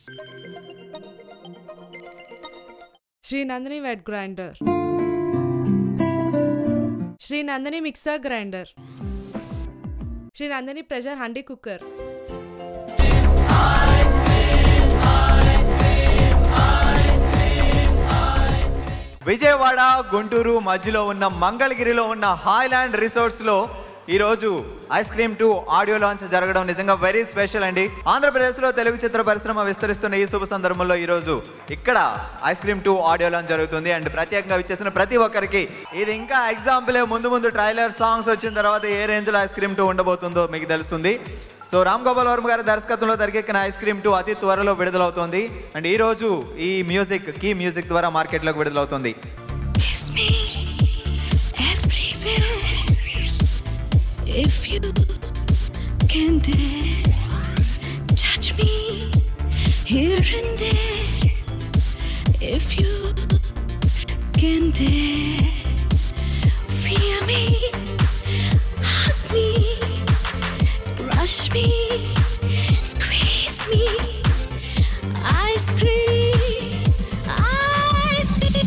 Shri Nandini wet grinder Sri Nandini mixer grinder Sri Nandini pressure handi cooker Vijayawada Guntur మధ్యలో ఉన్న మంగళగిరిలో ఉన్న హాయ్లాండ్ రిసార్ట్స్లో ఈరోజు ice cream two audio launch జరగడం నిజంగా వెరీ స్పెషల్ అండి ఆంధ్రప్రదేశ్లో తెలుగు చిత్ర పరిశ్రమ విస్తరిస్తున్న ఈ శుభ సందర్భంలో ఈరోజు ఇక్కడ ice cream two audio launch జరుగుతుంది అండ్ ప్రత్యేకంగా ఇచ్చేసిన ప్రతి ఒక్కరికి ఇది ఇంకా ఎగ్జాంపులే ముందు ముందు ట్రైలర్ సాంగ్స్ వచ్చిన తర్వాత ఏ రేంజ్లో ఐస్ క్రీమ్ టూ ఉండబోతుందో మీకు తెలుస్తుంది సో రామ్ గోపాల్ వర్మ గారి దర్శకత్వంలో తెరకెక్కిన ఐస్ క్రీమ్ టూ అతి త్వరలో విడుదలవుతోంది అండ్ ఈ రోజు ఈ మ్యూజిక్ కీ మ్యూజిక్ ద్వారా మార్కెట్లోకి విడుదలవుతుంది Kiss me everywhere if you can dare. Touch me here and there if you can dare. Fear me, hug me, brush me, squeeze me. Ice cream, ice cream.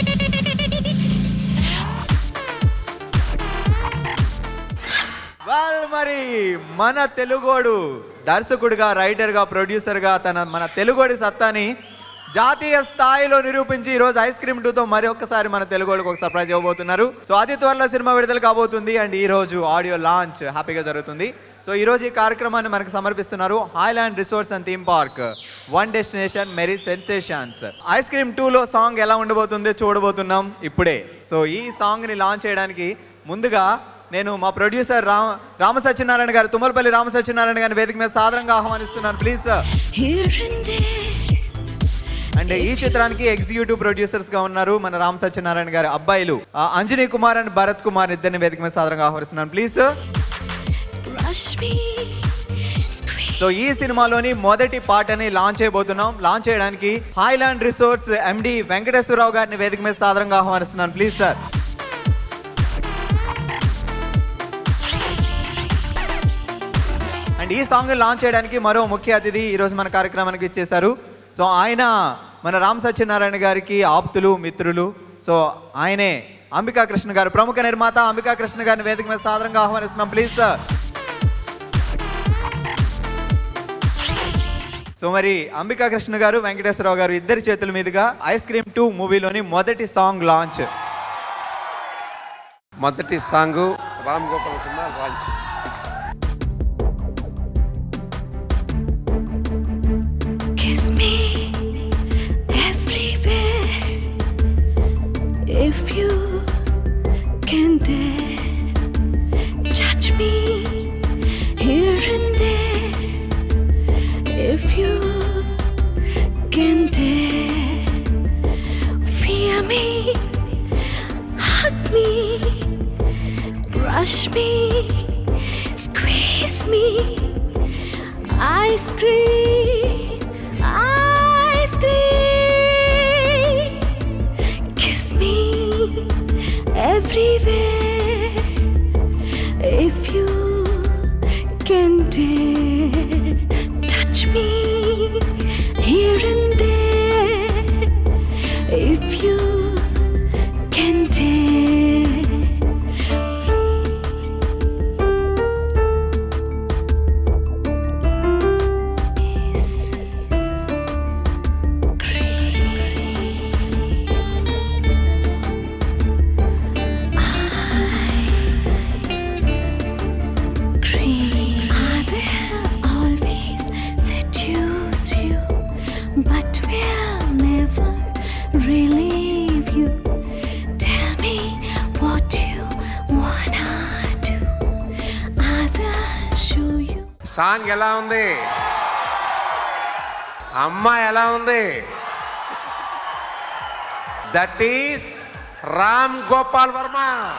Well మరి మన తెలుగోడు దర్శకుడిగా రైటర్గా ప్రొడ్యూసర్గా తన మన తెలుగోడి సత్తాని జాతీయ స్థాయిలో నిరూపించి ఈ రోజు ఐస్ క్రీమ్ టూతో మరి ఒక్కసారి మన తెలుగోళ్ళకి ఒక సర్ప్రైజ్ ఇవ్వబోతున్నారు సో అతి త్వరలో సినిమా విడుదల కాబోతుంది అండ్ ఈ రోజు ఆడియో లాంచ్ హ్యాపీగా జరుగుతుంది సో ఈ రోజు ఈ కార్యక్రమాన్ని మనకు సమర్పిస్తున్నారు Haailand resorts and theme park one destination many sensations ice cream టూలో సాంగ్ ఎలా ఉండబోతుందో చూడబోతున్నాం ఇప్పుడే సో ఈ సాంగ్ని లాంచ్ చేయడానికి ముందుగా నేను మా ప్రొడ్యూసర్ రామ రామ సత్యనారాయణ గారు తుమ్మలపల్లి రామ సత్యనారాయణ గారిని వేదిక మీద సాదరంగా ఆహ్వానిస్తున్నాను please sir Here and there, and ఈ చిత్రానికి ఎగ్జిక్యూటివ్ ప్రొడ్యూసర్స్ గా ఉన్నారు మన రామ సత్యనారాయణ గారి అబ్బాయిలు ఆ, అంజనీ కుమార్ అండ్ భరత్ కుమార్ ఇద్దరిని వేదిక మీద సాదరంగా ఆహ్వానిస్తున్నాను please sir brush me, squeeze. So ఈ సినిమాలోని మొదటి పాటని లాంచ్ చేయబోతున్నాం లాంచ్ చేయడానికి హాయ్లాండ్ రిసార్ట్స్ ఎండి వెంకటేశ్వరరావు గారిని వేదిక మీద సాదరంగా ఆహ్వానిస్తున్నాను ప్లీజ్ సార్ అండ్ ఈ సాంగ్ లాంచ్ చేయడానికి మరో ముఖ్య అతిథి ఈరోజు మన కార్యక్రమానికి ఇచ్చేశారు సో ఆయన మన రామ్ సత్యనారాయణ గారికి ఆప్తులు మిత్రులు సో ఆయనే అంబికా కృష్ణ గారు ప్రముఖ నిర్మాత అంబికా కృష్ణ గారిని వేదిక మీద సాదరంగా ఆహ్వానిస్తున్నాం ప్లీజ్ సార్ సో మరి అంబికా కృష్ణ గారు వెంకటేశ్వరరావు గారు ఇద్దరి చేతుల మీదుగా ఐస్ క్రీమ్ టూ మూవీలోని మొదటి సాంగ్ లాంచ్ మొదటి song Ram Gopal Kumar launch Kiss me everywhere if you can dare. Touch me here and there if you can dare. Fear me, hug me, brush me, squeeze me. Ice cream, ice cream. Kiss me everywhere if you can dare. Touch me here and there if you can dare. Cream. I will always seduce you, but will never relieve you. Tell me what you wanna do. I will show you. Song ఎలా ఉంది అమ్మాయి ఎలా ఉంది that is Ram Gopal Varma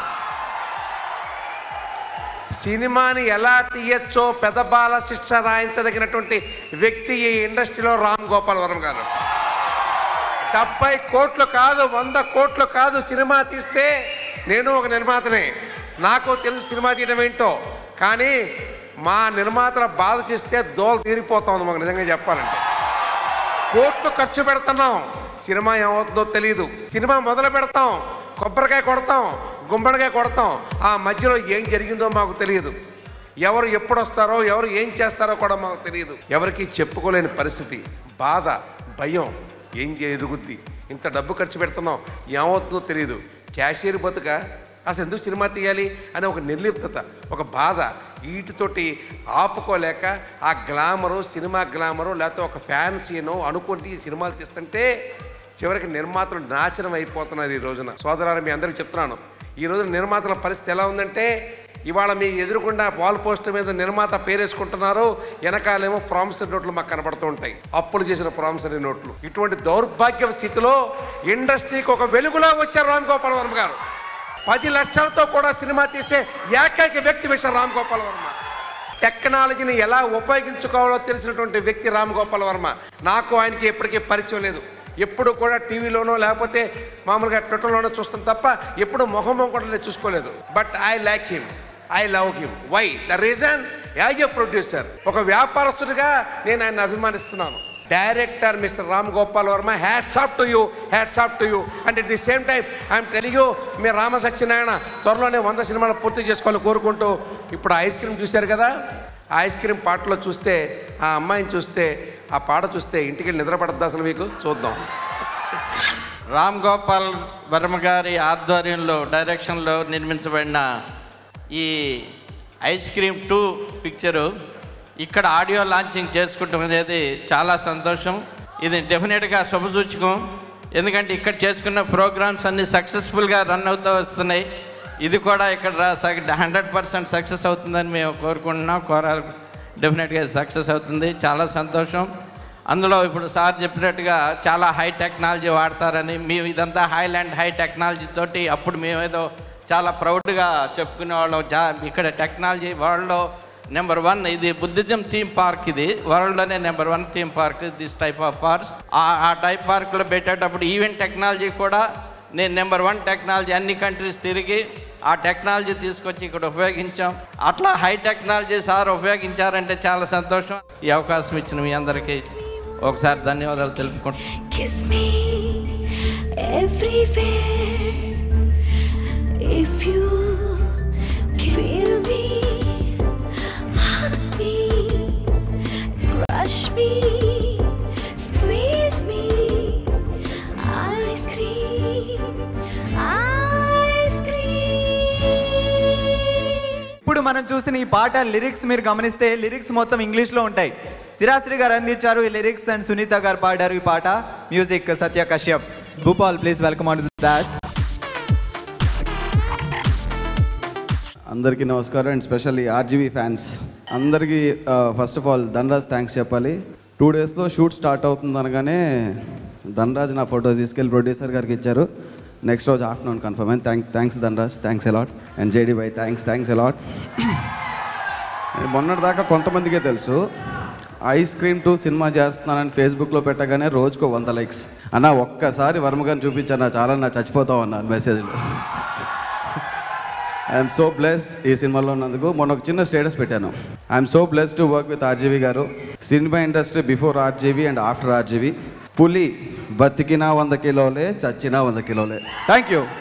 సినిమాని ఎలా తీయచ్చో పెదబాల శిక్ష రాయించదగినటువంటి వ్యక్తి ఈ ఇండస్ట్రీలో రామ్ గోపాల్ వర్మ గారు డెబ్బై కోట్లు కాదు వంద కోట్లు కాదు సినిమా తీస్తే నేను ఒక నిర్మాతనే నాకు తెలుసు సినిమా తీయడం ఏంటో కానీ మా నిర్మాతల బాధ చేస్తే దోలు తీరిపోతా ఉంది మాకు నిజంగా చెప్పాలంటే కోట్లు ఖర్చు పెడుతున్నాం సినిమా ఏమవుతుందో తెలియదు సినిమా మొదలు పెడతాం కొబ్బరికాయ కొడతాం గుమ్మడికాయ కొడతాం ఆ మధ్యలో ఏం జరిగిందో మాకు తెలియదు ఎవరు ఎప్పుడు వస్తారో ఎవరు ఏం చేస్తారో కూడా మాకు తెలియదు ఎవరికి చెప్పుకోలేని పరిస్థితి బాధ భయం ఏం జరుగుద్ది ఇంత డబ్బు ఖర్చు పెడుతున్నాం ఏమవుతుందో తెలియదు క్యాషియర్ బతుక అసలు ఎందుకు సినిమా తీయాలి అనే ఒక నిర్లిప్తత ఒక బాధ వీటితోటి ఆపుకోలేక ఆ గ్లామరు సినిమా గ్లామరు లేకపోతే ఒక ఫ్యాన్ సీను అనుకుంటే ఈ సినిమాలు తీస్తుంటే చివరికి నిర్మాతలు నాశనం అయిపోతున్నారు ఈ రోజున సోదరాలు మీ అందరికీ చెప్తున్నాను ఈ రోజున నిర్మాతల పరిస్థితి ఎలా ఉందంటే ఇవాళ మీ ఎదురుకుండా వాల్ పోస్టర్ మీద నిర్మాత పేరేసుకుంటున్నారు వెనకాలేమో ప్రామిసరీ నోట్లు మాకు కనబడుతూ ఉంటాయి అప్పులు చేసిన ప్రామిసరీ నోట్లు ఇటువంటి దౌర్భాగ్య స్థితిలో ఇండస్ట్రీకి ఒక వెలుగులా వచ్చారు రామ్ గోపాల్ వర్మ గారు పది లక్షలతో కూడా సినిమా తీసే ఏకైక వ్యక్తి విషయం రామ్ గోపాల్ వర్మ టెక్నాలజీని ఎలా ఉపయోగించుకోవాలో తెలిసినటువంటి వ్యక్తి రామ్ గోపాల్ వర్మ నాకు ఆయనకి ఎప్పటికీ పరిచయం లేదు ఎప్పుడు కూడా టీవీలోనో లేకపోతే మామూలుగా ట్విట్టర్లోనో చూస్తాం తప్ప ఎప్పుడు మొహం కూడా నేను చూసుకోలేదు but I like him I love him why the reason as a producer ఒక వ్యాపారస్తుడిగా నేను ఆయన అభిమానిస్తున్నాను director mister Ram Gopal Varma hats off to you hats off to you and at the same time I'm telling you మీరు రామ సత్యనారాయణ త్వరలోనే వంద సినిమాలు పూర్తి చేసుకోవాలని కోరుకుంటూ ఇప్పుడు ఐస్ క్రీమ్ చూశారు కదా ఆ ఐస్ క్రీమ్ పాటలో చూస్తే ఆ అమ్మాయిని చూస్తే ఆ పాట చూస్తే ఇంటికి వెళ్ళి నిద్రపడద్దు అసలు మీకు చూద్దాం రామ్ గోపాల్ వర్మ గారి ఆధ్వర్యంలో డైరెక్షన్లో నిర్మించబడిన ఈ ఐస్ క్రీమ్ టూ పిక్చరు ఇక్కడ ఆడియో లాంచింగ్ చేసుకుంటాం అనేది చాలా సంతోషం ఇది డెఫినెట్గా శుభసూచకం ఎందుకంటే ఇక్కడ చేసుకున్న ప్రోగ్రామ్స్ అన్ని సక్సెస్ఫుల్గా రన్ అవుతూ వస్తున్నాయి ఇది కూడా ఇక్కడ హండ్రెడ్ పర్సెంట్ సక్సెస్ అవుతుందని మేము కోరుకుంటున్నాం కోరాలి డెఫినెట్గా సక్సెస్ అవుతుంది చాలా సంతోషం అందులో ఇప్పుడు సార్ చెప్పినట్టుగా చాలా హై టెక్నాలజీ వాడతారని మేము ఇదంతా హైలాండ్ హై టెక్నాలజీ తోటి అప్పుడు మేము ఏదో చాలా ప్రౌడ్గా చెప్పుకునే వాళ్ళం జా ఇక్కడ టెక్నాలజీ వరల్డ్లో నెంబర్ వన్ ఇది బుద్ధిజం థీమ్ పార్క్ ఇది వరల్డ్లోనే number one theme park this type of parks ఆ టైప్ పార్క్లో పెట్టేటప్పుడు ఈవెంట్ టెక్నాలజీ కూడా నేను నెంబర్ వన్ టెక్నాలజీ అన్ని కంట్రీస్ తిరిగి ఆ టెక్నాలజీ తీసుకొచ్చి ఇక్కడ ఉపయోగించాం అట్లా హై టెక్నాలజీ సార్ ఉపయోగించారంటే చాలా సంతోషం ఈ అవకాశం ఇచ్చిన మీ అందరికీ ఒకసారి ధన్యవాదాలు తెలుపుకుంటున్నాను Kiss me everywhere if you feel me, hug me, crush me, squeeze me, ice cream, ice cream. ఇప్పుడు మనం చూసిన ఈ పాట లిరిక్స్ మీరు గమనిస్తే లిరిక్స్ మొత్తం ఇంగ్లీష్లో ఉంటాయి సిరాశ్రీ గారు అందించారు ఈ లిరిక్స్ అండ్ సునీత గారు పాడారు ఈ పాట music Satya Kashyap Bhupal please welcome on dais అందరికీ నమస్కారం అండ్ స్పెషల్లీ ఆర్జీవీ ఫ్యాన్స్ అందరికీ first of all Dhanraj thanks చెప్పాలి టూ డేస్లో షూట్ స్టార్ట్ అవుతుంది అనగానే ధనరాజ్ నా ఫోటో తీసుకెళ్ళి ప్రొడ్యూసర్ గారికి ఇచ్చారు నెక్స్ట్ రోజు ఆఫ్టర్నూన్ కన్ఫర్మ్ అయింది thank thanks Dhanraj thanks a lot and JD bye thanks thanks a lot మొన్నటిదాకా కొంతమందికే తెలుసు ఐస్ క్రీమ్ టూ సినిమా చేస్తున్నానని ఫేస్బుక్లో పెట్టగానే రోజుకో వంద లైక్స్ అన్న ఒక్కసారి వర్మగారిని చూపించాను చాలా నా చచ్చిపోతావు అన్నాను మెసేజ్లో ఐఎమ్ సో బ్లెస్డ్ ఈ సినిమాలో ఉన్నందుకు మొన్న ఒక చిన్న స్టేటస్ పెట్టాను I'm so blessed to work with RGV గారు cinema industry before RGV and after RGV పులి బతికినా వంద కిలోలే చచ్చినా వంద కిలోలే thank you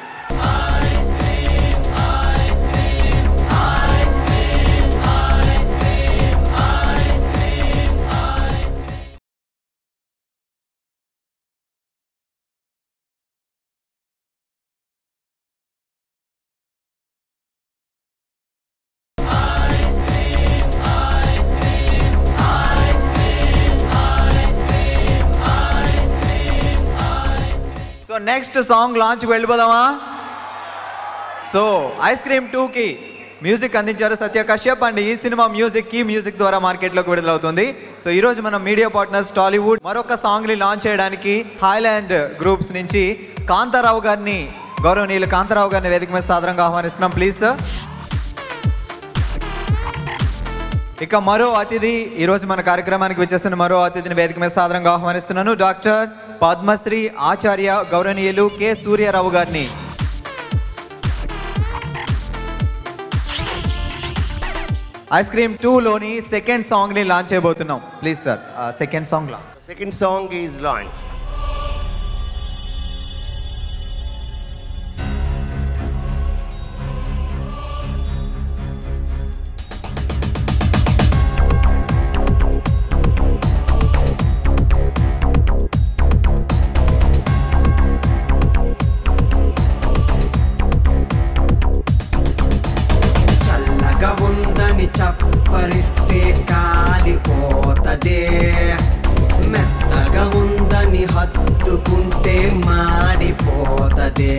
so next song లాంచ్కి వెళ్ళిపోదామా సో ఐస్ క్రీమ్ టూకి మ్యూజిక్ అందించారు సత్య కశ్యప్ అండ్ ఈ సినిమా మ్యూజిక్ కి మ్యూజిక్ ద్వారా మార్కెట్లోకి విడుదలవుతుంది సో ఈ రోజు మనం మీడియా పార్ట్నర్స్ టాలీవుడ్ మరొక సాంగ్ ని లాంచ్ చేయడానికి హాయ్లాండ్ గ్రూప్స్ నుంచి కాంతారావు గారిని గౌరవనీయులు కాంతారావు గారిని వేదిక మీద సాదరంగా ఆహ్వానిస్తున్నాం ప్లీజ్ సార్ ఇక మరో అతిథి ఈ రోజు మన కార్యక్రమానికి వచ్చేస్తున్న మరో అతిథిని వేదిక మీద సాదరంగా ఆహ్వానిస్తున్నాను డాక్టర్ పద్మశ్రీ ఆచార్య గౌరవనీయులు కె సూర్యారావు గారిని ఐస్ క్రీమ్ టూలోని సెకండ్ సాంగ్ని లాంచ్ చేయబోతున్నాం ప్లీజ్ సార్ సెకండ్ సాంగ్ లా Second song is launched. చల్లగా ఉందని చప్పరిస్తే కాలిపోతదే మెత్తగా ఉందని హత్తుకుంటే మాడిపోతదే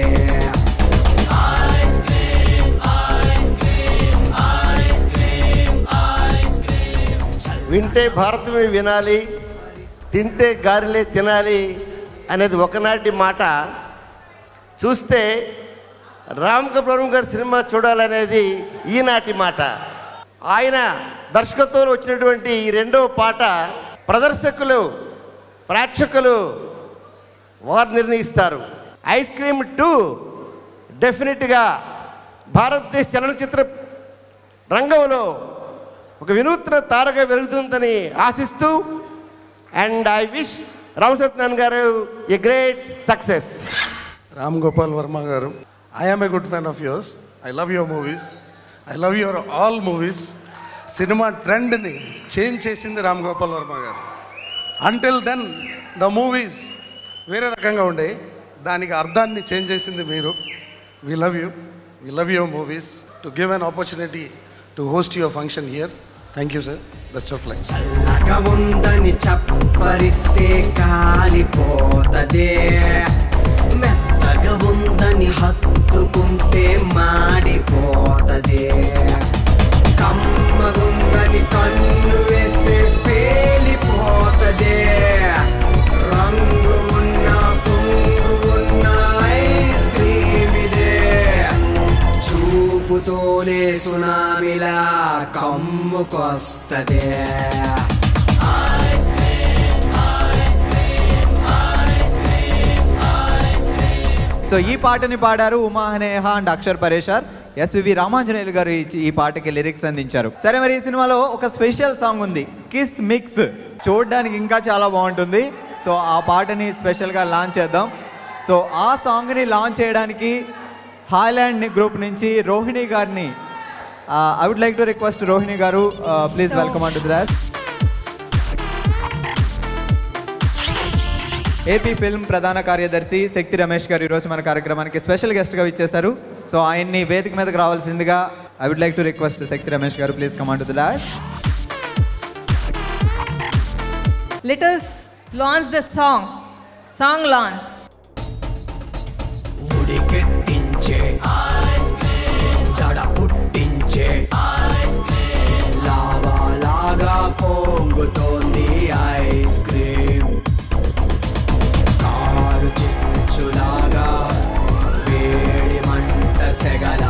వింటే భారతమే వినాలి తింటే గారెలే తినాలి అనేది ఒకనాటి మాట చూస్తే రామ్ కపూర్ గారి సినిమా చూడాలనేది ఈనాటి మాట ఆయన దర్శకత్వంలో వచ్చినటువంటి ఈ రెండవ పాట ప్రదర్శకులు ప్రేక్షకులు వారు నిర్ణయిస్తారు ఐస్ క్రీమ్ టూ డెఫినెట్గా భారతదేశ చలనచిత్ర రంగంలో ఒక వినూత్న తారగా వెలుగుతుందని ఆశిస్తూ అండ్ ఐ విష్ రామసత్యనారాయణ గారు a great success Ram Gopal Varma గారు I am a good fan of yours I love your movies I love your all movies cinema ట్రెండ్ని చేంజ్ చేసింది రామ్ గోపాల్ వర్మ గారు అంటిల్ దెన్ ద మూవీస్ వేరే రకంగా ఉండే దానికి అర్థాన్ని చేంజ్ చేసింది మీరు we love you we love your movies to give an opportunity to host your function here thank you sir best of life చల్లగా ఉందని చప్పరిస్తే కాలిపోతదే మెత్తగా ఉందని హత్తుకుంటే మాడిపోతదే కమ్మగుందని కన్ను వేస్తే పేలిపోతదే రంగు ఉన్న పొంగు ఉన్న ఐస్ క్రీమ్ ఇదే చూపుతోనే సునామిలా కమ్ముకొస్తదే సో ఈ పాటని పాడారు ఉమా హనేహ అండ్ అక్షర్ పరేషార్ ఎస్వివి రామాంజనేయులు గారు ఈ- ఈ పాటకి లిరిక్స్ అందించారు సరే మరి ఈ సినిమాలో ఒక స్పెషల్ సాంగ్ ఉంది కిస్ మిక్స్ చూడడానికి ఇంకా చాలా బాగుంటుంది సో ఆ పాటని స్పెషల్గా లాంచ్ చేద్దాం సో ఆ సాంగ్ని లాంచ్ చేయడానికి హాయ్లాండ్ గ్రూప్ నుంచి రోహిణి గారిని I would like to request Rohini గారు please welcome onto dais AP film ప్రధాన కార్యదర్శి శక్తి రమేష్ గారు ఈరోజు మన కార్యక్రమానికి స్పెషల్ గెస్ట్గా ఇచ్చేశారు సో ఆయన్ని వేదిక మీదకి రావాల్సిందిగా I would like to request Shakti Ramesh గారు please come on to dais Let us launch the song. Song launch. ఉడికెత్తించే దడ పుట్టించే లావా లాగా పొంగుతోంది ఐస్ క్రీమ్ కారు చిచ్చులాగా వేడి మంట సెగల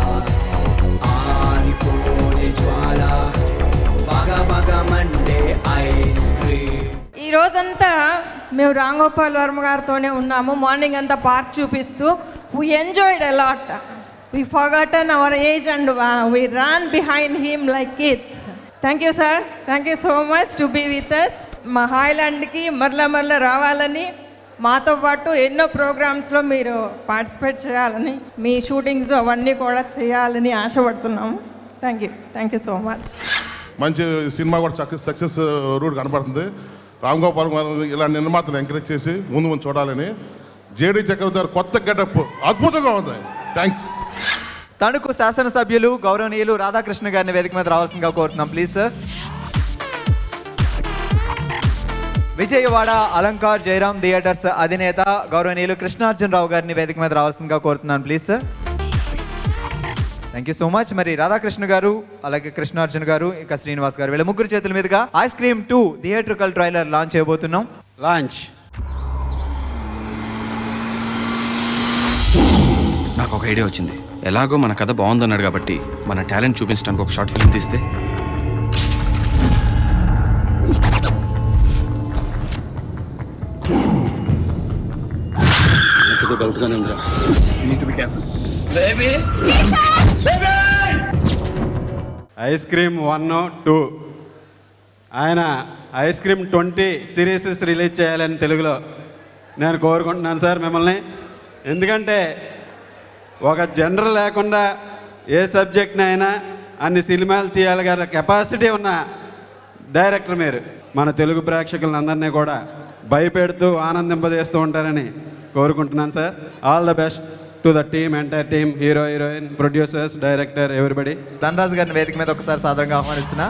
ఆరిపోని జ్వాల బగ బగ మండే ఐస్ క్రీమ్ ఈ రోజంతా మేము రాంగోపాల్ వర్మ గారితోనే ఉన్నాము మార్నింగ్ అంతా పార్క్ చూపిస్తూ we enjoyed a lot we forgotten our age and we run behind him like kids thank you sir thank you so much to be with us మా హాయ్లాండ్కి మరల మరల రావాలని మాతో పాటు ఎన్నో ప్రోగ్రామ్స్లో మీరు పార్టిసిపేట్ చేయాలని మీ షూటింగ్స్ అవన్నీ కూడా చేయాలని ఆశపడుతున్నాము thank you thank you so much మంచి సినిమా కూడా సక్సెస్ సక్సెస్ రూట్ కనపడుతుంది రామ్ గోపాల్ గారు ఇలాంటి నిర్మాతలు ఎంకరేజ్ చేసి ముందు ముందు చూడాలని జేడీ చక్రవర్తి గారు కొత్త గెటప్ అద్భుతంగా ఉంది థ్యాంక్స్ తణుకు శాసనసభ్యులు గౌరవనీయులు రాధాకృష్ణ గారిని వేదిక మీద రావాల్సిందిగా కోరుతున్నాం please sir Vijayawada Alankar Jayaram theatres అధినేత గౌరవనీయులు కృష్ణార్జునరావు గారిని వేదిక మీద రావాల్సిందిగా కోరుతున్నాను please sir thank you so much మరి రాధాకృష్ణ గారు అలాగే కృష్ణార్జున్ గారు ఇంకా శ్రీనివాస్ గారు వీళ్ళ ముగ్గురు చేతుల మీదుగా ice cream two theatrical trailer launch చేయబోతున్నాం లాంచ్ నాకు ఒక ఐడియా వచ్చింది ఎలాగో మన కథ బాగుందన్నాడు కాబట్టి మన టాలెంట్ చూపించడానికి ఒక షార్ట్ ఫిల్మ్ తీస్తే డౌట్గానే ఉందిరా ఐస్ క్రీమ్ వన్ టూ ఆయన ice cream twenty series release చేయాలని తెలుగులో నేను కోరుకుంటున్నాను సార్ మిమ్మల్ని ఎందుకంటే ఒక జనరల్ లేకుండా ఏ సబ్జెక్ట్నైనా అన్ని సినిమాలు తీయగల కెపాసిటీ ఉన్న డైరెక్టర్ మీరు మన తెలుగు ప్రేక్షకులందరినీ కూడా భయపెడుతూ ఆనందింపజేస్తూ ఉంటారని కోరుకుంటున్నాను sir all the best to the team entire team hero heroine producers director everybody Dhanaraju గారిని వేదిక మీద ఒకసారి సాధారణంగా ఆహ్వానిస్తున్నా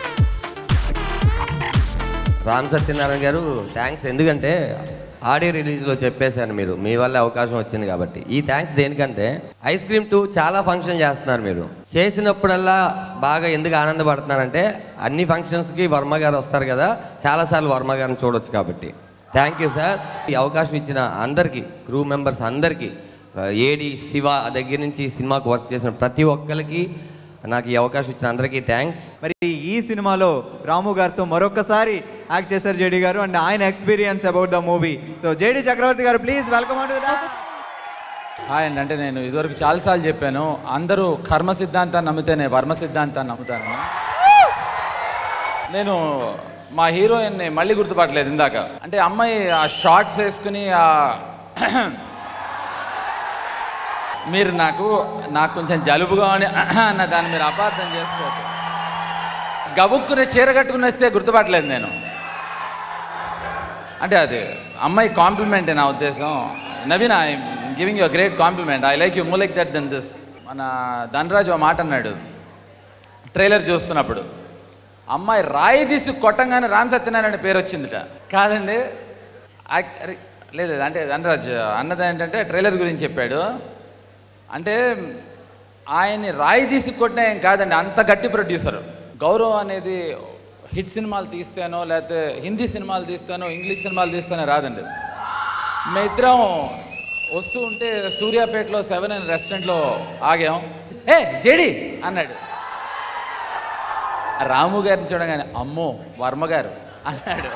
రామ్ సత్యనారాయణ గారు థ్యాంక్స్ ఎందుకంటే ఆడియో రిలీజ్లో చెప్పేశాను మీరు మీ వల్ల అవకాశం వచ్చింది కాబట్టి ఈ థ్యాంక్స్ దేనికంటే ఐస్ క్రీమ్ టూ చాలా ఫంక్షన్ చేస్తున్నారు మీరు చేసినప్పుడల్లా బాగా ఎందుకు ఆనందపడుతున్నారంటే అన్ని ఫంక్షన్స్కి వర్మ గారు వస్తారు కదా చాలాసార్లు వర్మ గారిని చూడొచ్చు కాబట్టి థ్యాంక్ యూ సార్ ఈ అవకాశం ఇచ్చిన అందరికీ క్రూ మెంబర్స్ అందరికీ ఏడి శివ దగ్గర నుంచి ఈ సినిమాకు వర్క్ చేసిన ప్రతి ఒక్కరికి నాకు ఈ అవకాశం ఇచ్చిన అందరికీ థ్యాంక్స్ మరి ఈ సినిమాలో రాము గారితో మరొకసారి యాక్ట్ చేశారు జేడి గారు అండ్ ఆయన experience about the movie so JD Chakravarthy గారు ప్లీజ్ వెల్కమ్ ఆన్ హాయ్ అండి అంటే నేను ఇదివరకు చాలాసార్లు చెప్పాను అందరూ కర్మ సిద్ధాంతాన్ని నమ్మితేనే వర్మ సిద్ధాంతాన్ని నమ్ముతాను నేను మా హీరోయిన్ని మళ్ళీ గుర్తుపట్టలేదు ఇందాక అంటే అమ్మాయి ఆ షార్ట్స్ వేసుకుని ఆ మీరు నాకు నాకు కొంచెం జలుబుగా అని అన్న దాన్ని మీరు అపార్థం చేసుకోవద్దు గబుక్కుని చీర కట్టుకుని వస్తే గుర్తుపట్టలేదు నేను అంటే అది అమ్మాయి కాంప్లిమెంట్ నా ఉద్దేశం Naveen I giving you great compliment I like you మూ లైక్ దట్ దెన్ దిస్ మన ధనరాజు ఓ మాట అన్నాడు ట్రైలర్ చూస్తున్నప్పుడు అమ్మాయి రాయి తీసి కొట్టంగానే రామ్ సత్యనారాయణ పేరు వచ్చిందిట కాదండి యాక్- అరే, లేదు లేదు, అంటే ధనరాజ్ అన్నది ఏంటంటే ట్రైలర్ గురించి చెప్పాడు అంటే ఆయన్ని రాయి తీసి కొట్టిన ఏం కాదండి అంత గట్టి ప్రొడ్యూసర్ గౌరవ్ అనేది హిట్ సినిమాలు తీస్తేనో లేకపోతే హిందీ సినిమాలు తీస్తేనో ఇంగ్లీష్ సినిమాలు తీస్తేనో రాదండి మేమిద్దరం వస్తూ ఉంటే సూర్యాపేటలో సెవెన్ అండ్ రెస్టారెంట్లో ఆగాం ఏ జేడి అన్నాడు రాము గారిని చూడగానే అమ్మో వర్మ గారు అన్నాడు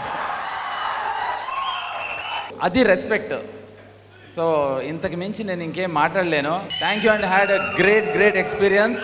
అది రెస్పెక్ట్ సో ఇంతకు మించి నేను ఇంకేం మాట్లాడలేను thank you and had a great great experience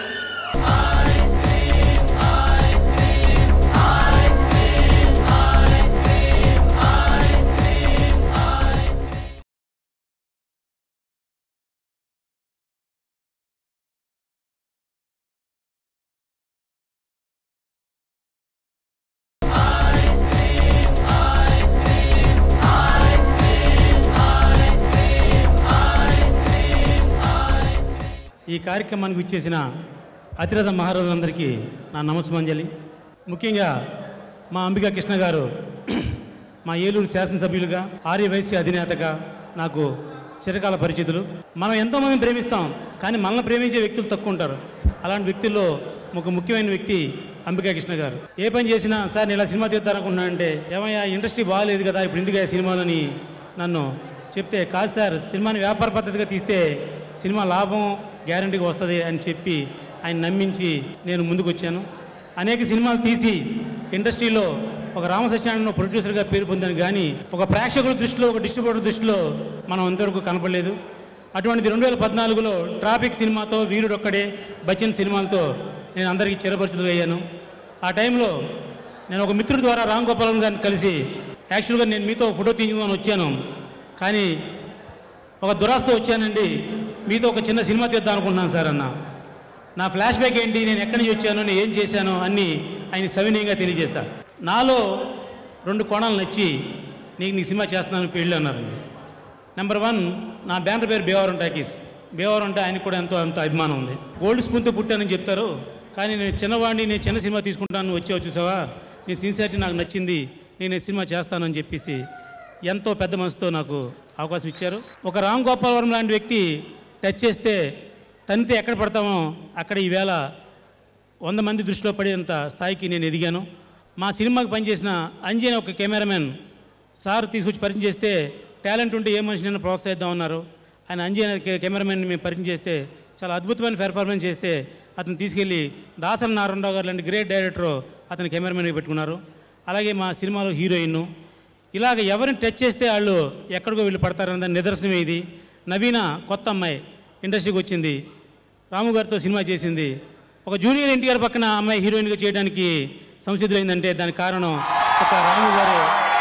ఈ కార్యక్రమానికి ఇచ్చేసిన అతిరథ మహారాజులందరికీ నా నమస్సుమంజలి ముఖ్యంగా మా అంబికా కృష్ణ గారు మా ఏలూరు శాసనసభ్యులుగా ఆర్యవైశ్య అధినేతగా నాకు చిరకాల పరిచితులు మనం ఎంతోమందిని ప్రేమిస్తాం కానీ మనల్ని ప్రేమించే వ్యక్తులు తక్కువ ఉంటారు అలాంటి వ్యక్తుల్లో ఒక ముఖ్యమైన వ్యక్తి అంబికా కృష్ణ గారు ఏ పని చేసినా సార్ నేను ఇలా సినిమా తీద్దారనుకున్నా అంటే ఏమయ్యా ఇండస్ట్రీ బాగాలేదు కదా ఇప్పుడు ఎందుకు ఆ సినిమాలని నన్ను చెప్తే కాదు సార్ సినిమాని వ్యాపార పద్ధతిగా తీస్తే సినిమా లాభం గ్యారంటీగా వస్తుంది అని చెప్పి ఆయన నమ్మించి నేను ముందుకు వచ్చాను అనేక సినిమాలు తీసి ఇండస్ట్రీలో ఒక రామసత్యానంద ప్రొడ్యూసర్గా పేరు పొందాను కానీ ఒక ప్రేక్షకుల దృష్టిలో ఒక డిస్ట్రిబ్యూటర్ దృష్టిలో మనం ఇంతవరకు కనపడలేదు అటువంటిది రెండు వేల పద్నాలుగులో ట్రాఫిక్ సినిమాతో వీరుడొక్కడే బచ్చన్ సినిమాలతో నేను అందరికీ చిరపరిచితులు అయ్యాను ఆ టైంలో నేను ఒక మిత్రుడి ద్వారా రామ్ గోపాలన్ గారిని కలిసి యాక్చువల్గా నేను మీతో ఫోటో తీయించుకొని వచ్చాను కానీ ఒక దురాస్తో వచ్చానండి మీతో ఒక చిన్న సినిమా తీద్దాం అనుకున్నాను సార్ అన్న నా ఫ్లాష్ బ్యాక్ ఏంటి నేను ఎక్కడి నుంచి వచ్చాను నేను ఏం చేశాను అన్నీ ఆయన సవినయంగా తెలియజేస్తా నాలో రెండు కోణాలు నచ్చి నీకు నీ సినిమా చేస్తున్నాను పెళ్ళి అన్నారండి నెంబర్ వన్ నా బ్యానర్ పేరు బేవరం టాకీస్ బేవరం అంటే ఆయనకు కూడా ఎంతో ఎంతో అభిమానం ఉంది గోల్డ్ స్పూన్తో పుట్టానని చెప్తారు కానీ నేను చిన్నవాడిని నేను చిన్న సినిమా తీసుకుంటాను నువ్వు వచ్చావు చూసావా నీ సిన్సియారిటీ నాకు నచ్చింది నేను ఈ సినిమా చేస్తానని చెప్పేసి ఎంతో పెద్ద మనసుతో నాకు అవకాశం ఇచ్చారు ఒక రామ్ గోపాల్ వర్మ లాంటి వ్యక్తి టచ్ చేస్తే తనితే ఎక్కడ పడతామో అక్కడ ఈవేళ వంద మంది దృష్టిలో పడేంత స్థాయికి నేను ఎదిగాను మా సినిమాకి పనిచేసిన అంజీ అనే ఒక కెమెరామెన్ సార్ తీసుకొచ్చి పరిచయం చేస్తే టాలెంట్ ఉంటే ఏ మనిషినైనా ప్రోత్సహిద్దామన్నారు ఆయన అంజీ అనే కె- కెమెరామెన్ని మేము పరిచయం చేస్తే చాలా అద్భుతమైన పెర్ఫార్మెన్స్ చేస్తే అతను తీసుకెళ్ళి దాసరి నారాయణరావు గారు లాంటి గ్రేట్ డైరెక్టర్ అతని కెమెరామెన్గా పెట్టుకున్నారు అలాగే మా సినిమాలో హీరోయిన్ ఇలాగ ఎవరిని టచ్ చేస్తే వాళ్ళు ఎక్కడికో వీళ్ళు పడతారన్న నిదర్శనమే ఇది నవీన కొత్త అమ్మాయి ఇండస్ట్రీకి వచ్చింది రాము గారితో సినిమా చేసింది ఒక జూనియర్ ఎన్టీఆర్ పక్కన అమ్మాయి హీరోయిన్గా చేయడానికి సంసిద్ధులైందంటే దానికి కారణం ఒక రాము గారే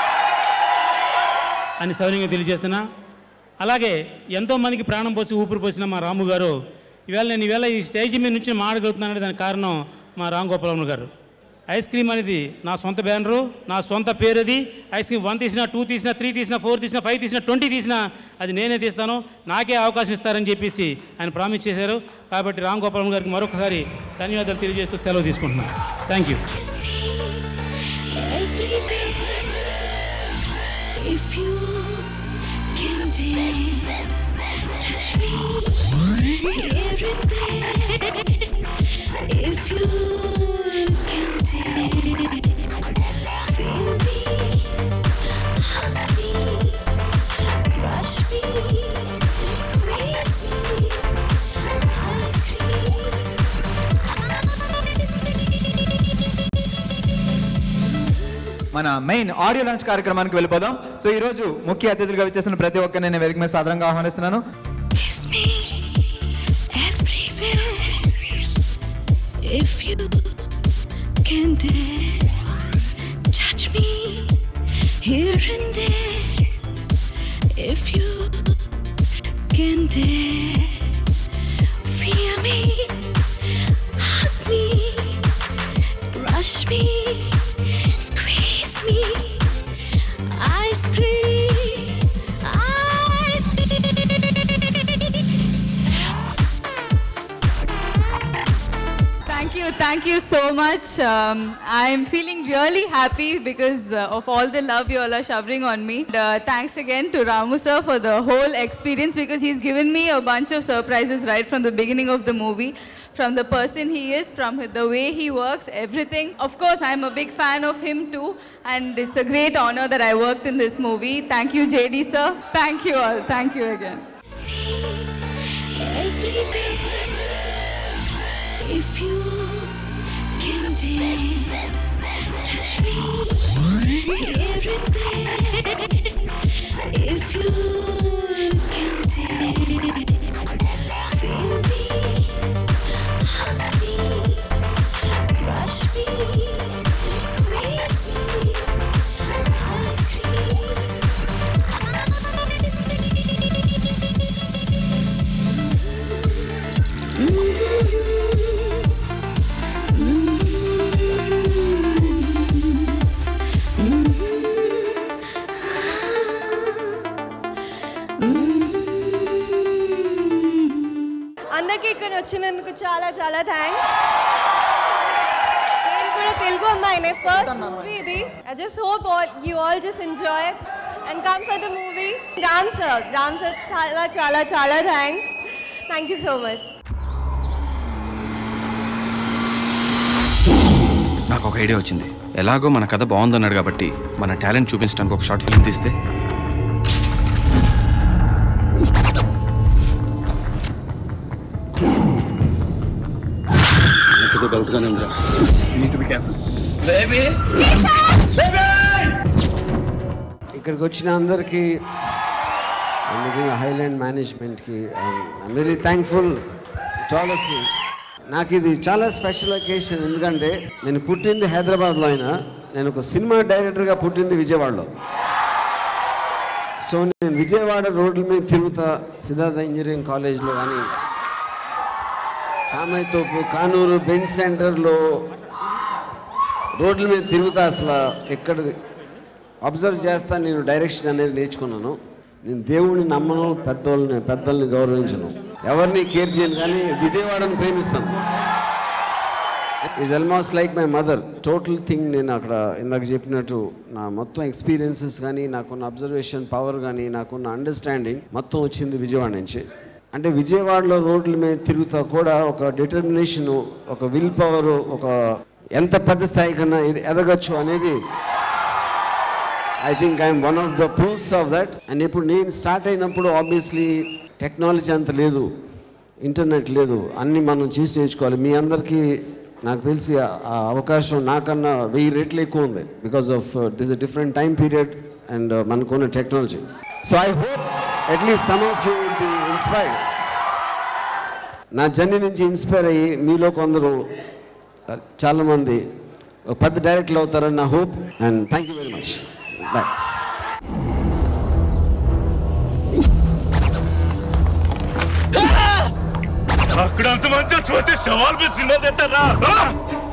అని సౌర్యంగా తెలియజేస్తున్నా అలాగే ఎంతో మందికి ప్రాణం పోసి ఊపిరి పోసిన మా రాము గారు ఈవేళ నేను ఈవేళ ఈ స్టేజ్ మీద నుంచి మాడగలుగుతున్నానంటే దానికి కారణం మా రామ్ గోపాలమ్మ గారు ఐస్ క్రీమ్ అనేది నా సొంత బ్యానరు నా సొంత పేరు అది ఐస్ క్రీమ్ వన్ తీసినా టూ తీసినా త్రీ తీసినా ఫోర్ తీసినా ఫైవ్ తీసినా ట్వంటీ తీసినా అది నేనే తీస్తాను నాకే అవకాశం ఇస్తారని చెప్పేసి ఆయన ప్రామిస్ చేశారు కాబట్టి రామ్ గోపాలమ్మ గారికి మరొకసారి ధన్యవాదాలు తెలియజేస్తూ సెలవు తీసుకుంటున్నాను thank you If you can dare, touch me here and there. If you can dare, feel me, hug me, brush me, squeeze me, ice మన మెయిన్ ఆడియో లాంచ్ కార్యక్రమానికి వెళ్ళిపోదాం సో ఈ రోజు ముఖ్య అతిథులుగా వచ్చేసిన ప్రతి ఒక్కరిని నేను వేదిక మీద సాధారణంగా ఆహ్వానిస్తున్నాను Kiss me everywhere. If you can dare, touch me here and there. If you can dare, feel me, hug me, brush me, squeeze me, ice cream, ice cream. Thank you, thank you so much. Um, I'm feeling really happy because uh, of all the love you all are showering on me. And, uh, thanks again to Ramu sir for the whole experience because he's given me a bunch of surprises right from the beginning of the movie. From the person he is, from the way he works, everything. Of course, I'm a big fan of him too, and it's a great honor that I worked in this movie. Thank you, JD sir. Thank you all. Thank you again. everywhere. If you can dare, touch me here and there. If you can dare, feel me, hug me, brush me, squeeze me, ice cream, అందరికీ ఇక్కడ వచ్చినందుకు చాలా చాలా thanks నేను కూడా తెలుగు అమ్మాయినే first movie ఇది I just hope you all just enjoy and come for the movie Ram sir Ram sir చాలా చాలా చాలా thanks thank you so much నాకు ఒక ఐడియా వచ్చింది ఎలాగో మన కథ బాగుందన్నాడు కాబట్టి మన టాలెంట్ చూపించడానికి ఒక షార్ట్ ఫిల్మ్ తీస్తే డౌట్గానే ఉందిరా ఇక్కడికి వచ్చిన అందరికీ హైలాండ్ మేనేజ్మెంట్కి I'm very thankful all of you నాకు ఇది చాలా స్పెషల్ అకేషన్ ఎందుకంటే నేను పుట్టింది హైదరాబాద్లో అయినా నేను ఒక సినిమా డైరెక్టర్గా పుట్టింది విజయవాడలో సో నేను విజయవాడ రోడ్ల మీద తిరుగుతా సిద్ధార్థ ఇంజనీరింగ్ కాలేజ్లో కానీ కామైతోపు కానూరు బెంచ్ సెంటర్లో రోడ్ల మీద తిరుగుతా అసలు ఎక్కడ అబ్జర్వ్ చేస్తా నేను డైరెక్షన్ అనేది నేర్చుకున్నాను నేను దేవుడిని నమ్మను పెద్దోళ్ళని పెద్దల్ని గౌరవించను ఎవరిని కేర్ చేయను కానీ విజయవాడను ప్రేమిస్తాను is almost like my mother total thing నేను అక్కడ ఇందాక చెప్పినట్టు నా మొత్తం ఎక్స్పీరియన్సెస్ కానీ నాకున్న అబ్జర్వేషన్ పవర్ కానీ నాకున్న అండర్స్టాండింగ్ మొత్తం వచ్చింది విజయవాడ నుంచి అంటే విజయవాడలో రోడ్ల మీద తిరుగుతా కూడా ఒక డిటర్మినేషన్ ఒక విల్ పవర్ ఒక ఎంత పెద్ద స్థాయి కన్నా ఇది ఎదగచ్చు అనేది I think I'm one of the proofs of that and ఇప్పుడు నేను స్టార్ట్ అయినప్పుడు ఆబ్వియస్లీ టెక్నాలజీ అంత లేదు ఇంటర్నెట్ లేదు అన్నీ మనం చేసి నేర్చుకోవాలి మీ అందరికీ నాకు తెలిసి ఆ ఆ అవకాశం నాకన్నా వెయ్యి రెట్లు ఎక్కువ ఉంది because of this a different time period and మనకున్న technology so I hope at least some of you will be inspired నా జర్నీ నుంచి ఇన్స్పైర్ అయ్యి మీలో కొందరు చాలామంది ఒక పెద్ద డైరెక్టర్లు అవుతారని నా hope and thank you very much bye అక్కడ అంత మంచి పోతే సవాల్ మీద సినిమా తెస్తారా